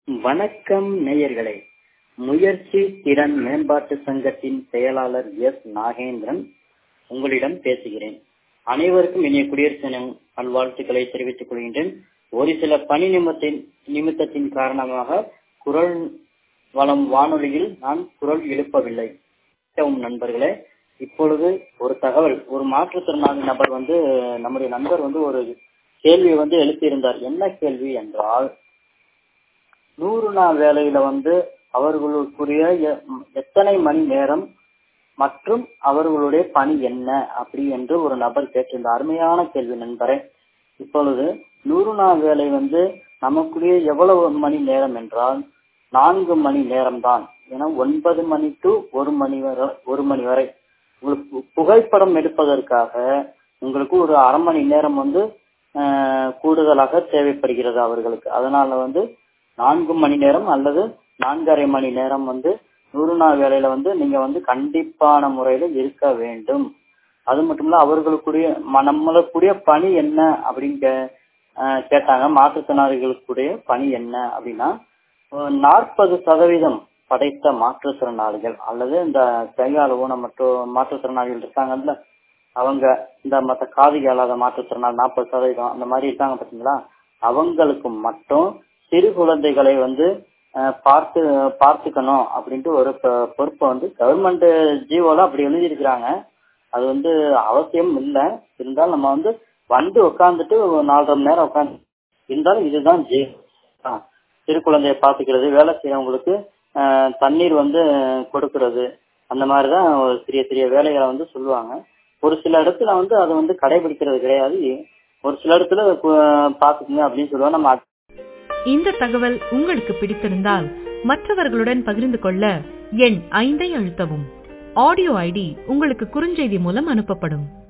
வணக்கம் நேயர்களே முயற்சி திறன் மேம்பாட்டு சங்கத்தின் செயலாளர் எஸ் நாகேந்திரன் உங்களிடம் பேசுகிறேன் அனைவருக்கும் இனிய குடியரசு தின நல்வாழ்த்துக்களை தெரிவித்துக் கொள்கின்றேன் ஒரு சில பணி நிமித்தின் நிமித்தத்தின் காரணமாக குரல் வளம் வானொலியில் நான் குரல் எழுப்பவில்லை நண்பர்களே இப்பொழுது ஒரு தகவல் ஒரு மாற்றுத்திறனாளி நபர் வந்து நம்முடைய நண்பர் வந்து ஒரு கேள்வி வந்து எழுப்பியிருந்தார் என்ன கேள்வி என்றால் நூறு நாள் வேலையில வந்து அவர்களுக்குரிய எத்தனை மணி நேரம் மற்றும் அவர்களுடைய பணி என்ன அப்படி என்று ஒரு நபர் கேட்டிருந்தார் அருமையான கேள்வி நண்பரே இப்பொழுது நூறு நாள் வேலை வந்து நமக்குரிய எவ்வளவு மணி நேரம் என்றால் நான்கு மணி நேரம் தான் ஏன்னா ஒன்பது மணி டு ஒரு மணி வரை ஒரு மணி வரை உங்களுக்கு புகைப்படம் எடுப்பதற்காக உங்களுக்கு ஒரு அரை மணி நேரம் வந்து கூடுதலாக தேவைப்படுகிறது அவர்களுக்கு அதனால வந்து நான்கு மணி நேரம் அல்லது நான்கரை மணி நேரம் வந்து நூறு நாள் வேலையில வந்து நீங்க வந்து கண்டிப்பான முறையில இருக்க வேண்டும் அது மட்டும் இல்ல அவர்களுக்குரிய நம்மளுக்குரிய பணி என்ன அப்படின்னு கேட்டாங்க மாற்றுத்திறனாளிகளுக்குடைய பணி என்ன அப்படின்னா நாற்பது சதவீதம் படைத்த மாற்றுத்திறனாளிகள் அல்லது இந்த கையால் ஊனமற்ற மாற்றுத்திறனாளிகள் இருக்காங்கல்ல அவங்க இந்த மற்ற காது கேளாத மாற்றுத்திறனாளி நாற்பது சதவீதம் அந்த மாதிரி இருக்காங்க பாத்தீங்களா அவங்களுக்கு மட்டும் சிறு குழந்தைகளை வந்து பார்த்து பார்த்துக்கணும் அப்படின்ட்டு ஒரு பொறுப்பை வந்து கவர்மெண்ட் ஜீவோல அப்படி எழுதியிருக்கிறாங்க அது வந்து அவசியம் இல்லை இருந்தாலும் நம்ம வந்து வந்து உட்காந்துட்டு நாலரை மணி நேரம் உட்காந்து இருந்தாலும் இதுதான் ஜீ சிறு குழந்தைய பார்த்துக்கிறது வேலை செய்யறவங்களுக்கு தண்ணீர் வந்து கொடுக்கறது அந்த மாதிரிதான் சிறிய சிறிய வேலைகளை வந்து சொல்லுவாங்க ஒரு சில இடத்துல வந்து அதை வந்து கடைபிடிக்கிறது கிடையாது ஒரு சில இடத்துல பாத்துக்குங்க அப்படின்னு சொல்லுவாங்க நம்ம இந்த தகவல் உங்களுக்கு பிடித்திருந்தால் மற்றவர்களுடன் பகிர்ந்து கொள்ள எண் ஐந்தை அழுத்தவும் ஆடியோ ஐடி உங்களுக்கு குறுஞ்செய்தி மூலம் அனுப்பப்படும்